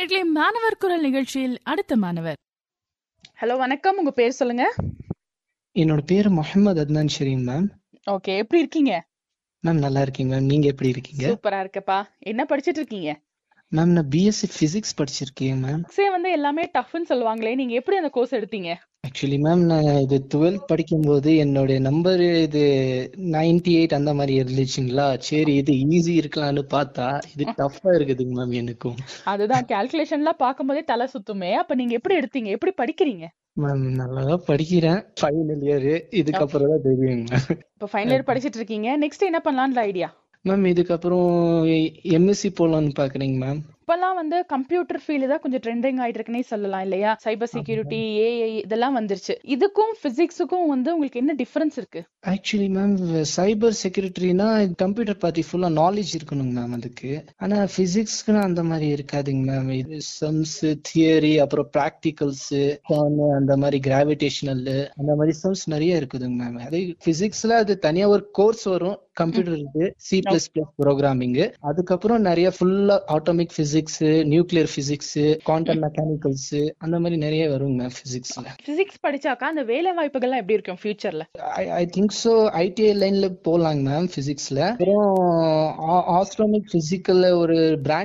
நேர்களே மாணவர் குரல் நிகழ்ச்சியில் அடுத்த மாணவர் ஹலோ வணக்கம் உங்க பேர் சொல்லுங்க என்னோட பேரு முகமது அத்னான் ஷரீம் மேம் ஓகே எப்படி இருக்கீங்க மேம் நல்லா இருக்கீங்க மேம் நீங்க எப்படி இருக்கீங்க சூப்பரா இருக்கப்பா என்ன படிச்சிட்டு இருக்கீங்க மேம் நான் பிஎஸ்சி பிசிக்ஸ் படிச்சிருக்கேன் மேம் சே வந்து எல்லாமே டஃப்னு சொல்லுவாங்களே நீங்க எப்படி அந்த கோர்ஸ் எடுத்தீங்க ஆக்சுவலி மேம் நான் இது டுவெல்த் படிக்கும்போது என்னுடைய நம்பர் இது நைன்டி எயிட் அந்த மாதிரி இருந்துச்சுங்களா சரி இது ஈஸி இருக்கலாம்னு பார்த்தா இது டஃப்பா இருக்குதுங்க மேம் எனக்கும் அதுதான் கால்குலேஷன்லாம் பார்க்கும்போதே தலை சுத்துமே அப்ப நீங்க எப்படி எடுத்தீங்க எப்படி படிக்கிறீங்க மேம் நல்லா தான் படிக்கிறேன் ஃபைனல் இயர் இதுக்கப்புறம் தான் தெரியுங்க மேம் இப்ப ஃபைனல் இயர் படிச்சிட்டு இருக்கீங்க நெக்ஸ்ட் என்ன பண்ணலாம்னு ஐடியா மேம் இதுக்கப்புறம் எம்எஸ்சி போலாம்னு பாக்குறீங்க மேம் இப்பெல்லாம் வந்து கம்ப்யூட்டர் ஃபீல்டு தான் கொஞ்சம் ட்ரெண்டிங் ஆயிட்டு இருக்குன்னே சொல்லலாம் இல்லையா சைபர் செக்யூரிட்டி ஏஐ இதெல்லாம் வந்துருச்சு இதுக்கும் பிசிக்ஸுக்கும் வந்து உங்களுக்கு என்ன டிஃபரன்ஸ் இருக்கு ஆக்சுவலி மேம் சைபர் செக்யூரிட்டினா கம்ப்யூட்டர் பத்தி ஃபுல்லா நாலேஜ் இருக்கணுங்க மேம் அதுக்கு ஆனா பிசிக்ஸ்க்குன்னு அந்த மாதிரி இருக்காதுங்க மேம் இது சம்ஸ் தியரி அப்புறம் ப்ராக்டிகல்ஸ் அந்த மாதிரி கிராவிடேஷனல் அந்த மாதிரி சம்ஸ் நிறைய இருக்குதுங்க மேம் அதே பிசிக்ஸ்ல அது தனியா ஒரு கோர்ஸ் வரும் கம்ப்யூட்டர் இருக்கு சி பிளஸ் பிளஸ் ப்ரோக்ராமிங் அதுக்கப்புறம் நிறைய ஃபுல்லா atomic physics nuclear physics quantum mechanicals அந்த மாதிரி நிறைய வருங்க மேம் பிசிக்ஸ்ல பிசிக்ஸ் படிச்சாக்கா அந்த வேலை வாய்ப்புகள்லாம் எப்படி இருக்கும் ஃபியூச்சர்ல ஐ திங்க் ஸோ ஐடிஐ லைன்ல போலாங்க மேம் பிசிக்ஸ்ல அப்புறம் ஆஸ்ட்ரோமிக் பிசிக்கல்ல ஒரு பிரான்ச்